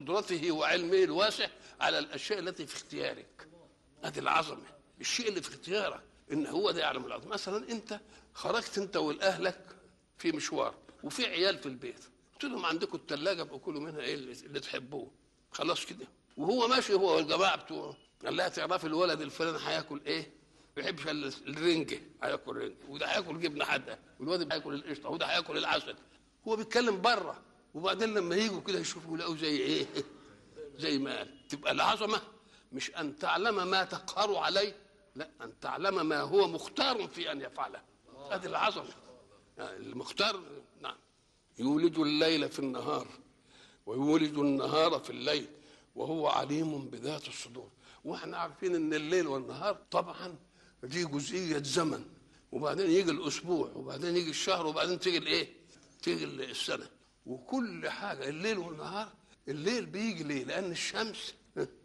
قدرته وعلمه الواسع على الاشياء التي في اختيارك هذه العظمه الشيء اللي في اختيارك ان هو ده يعلم العظمه مثلا انت خرجت انت والاهلك في مشوار وفي عيال في البيت قلت لهم عندكم الثلاجه ابقوا كلوا منها ايه اللي, اللي تحبوه خلاص كده وهو ماشي هو والجماعه بتوعه قال لها تعرفي الولد الفلاني هياكل ايه؟ ما بيحبش الا الرنجه هياكل رنجه وده هياكل جبنه حادقه والواد هياكل القشطه وده هياكل العسل هو بيتكلم بره وبعدين لما يجوا كده يشوفوا يلاقوا زي ايه؟ زي ما قال تبقى العظمه مش ان تعلم ما تقهر عليه لا ان تعلم ما هو مختار في ان يفعله هذه العظمه يعني المختار نعم يولج الليل في النهار ويولج النهار في الليل وهو عليم بذات الصدور واحنا عارفين ان الليل والنهار طبعا دي جزئيه زمن وبعدين يجي الاسبوع وبعدين يجي الشهر وبعدين تيجي الايه؟ تيجي السنه وكل حاجه الليل والنهار الليل بيجي ليه؟ لان الشمس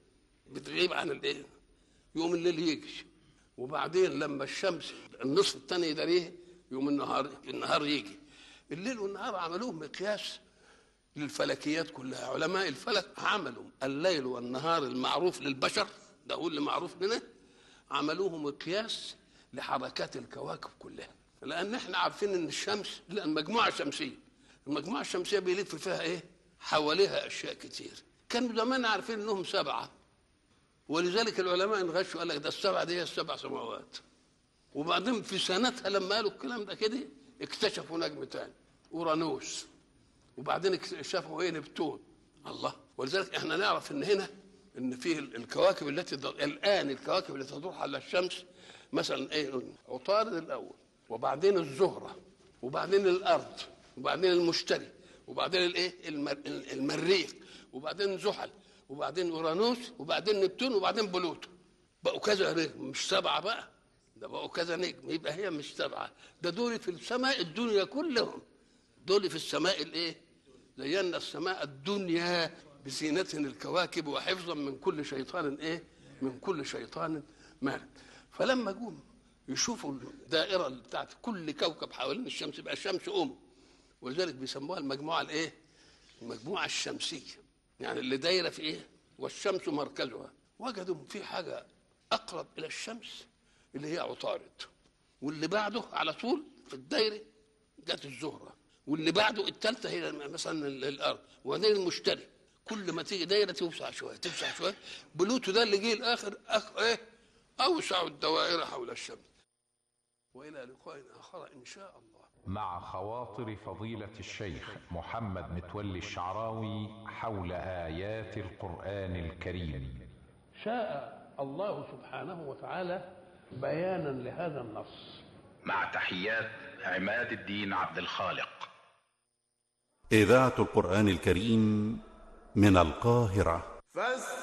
بتغيب عن الايه؟ يوم الليل يجي وبعدين لما الشمس النصف الثاني يداريه يوم النهار النهار يجي الليل والنهار عملوه مقياس للفلكيات كلها علماء الفلك عملوا الليل والنهار المعروف للبشر ده هو اللي معروف لنا عملوه مقياس لحركات الكواكب كلها لان احنا عارفين ان الشمس لا المجموعه شمسيه المجموعه الشمسيه بيلف فيها ايه حواليها اشياء كتير كانوا زمان عارفين انهم سبعه ولذلك العلماء انغشوا قال لك ده السبعه دي هي السبع سماوات وبعدين في سنتها لما قالوا الكلام ده كده اكتشفوا نجم تاني اورانوس وبعدين اكتشفوا ايه نبتون الله ولذلك احنا نعرف ان هنا ان فيه الكواكب التي الان الكواكب التي تدور على الشمس مثلا ايه عطارد الاول وبعدين الزهره وبعدين الارض وبعدين المشتري وبعدين الايه المريخ وبعدين زحل وبعدين اورانوس وبعدين نبتون وبعدين بلوتو بقوا كذا نجم مش سبعه بقى ده بقوا كذا نجم يبقى هي مش سبعه ده دول في السماء الدنيا كلهم دول في السماء الايه زينا السماء الدنيا بزينة الكواكب وحفظا من كل شيطان ايه من كل شيطان مارد فلما جم يشوفوا الدائرة بتاعت كل كوكب حوالين الشمس يبقى الشمس أم ولذلك بيسموها المجموعة الايه المجموعة الشمسية يعني اللي دايرة في ايه والشمس مركزها وجدوا في حاجة أقرب إلى الشمس اللي هي عطارد واللي بعده على طول في الدايرة جت الزهرة واللي بعده الثالثة هي مثلا الأرض وبعدين المشتري كل ما تيجي دايرة توسع شوية توسع شوية بلوتو ده اللي جه الآخر أخ إيه أوسع الدوائر حول الشمس وإلى لقاء آخر إن شاء الله مع خواطر فضيلة الشيخ محمد متولي الشعراوي حول آيات القرآن الكريم شاء الله سبحانه وتعالى بيانا لهذا النص مع تحيات عماد الدين عبد الخالق إذاعة القرآن الكريم من القاهرة فاستمعوا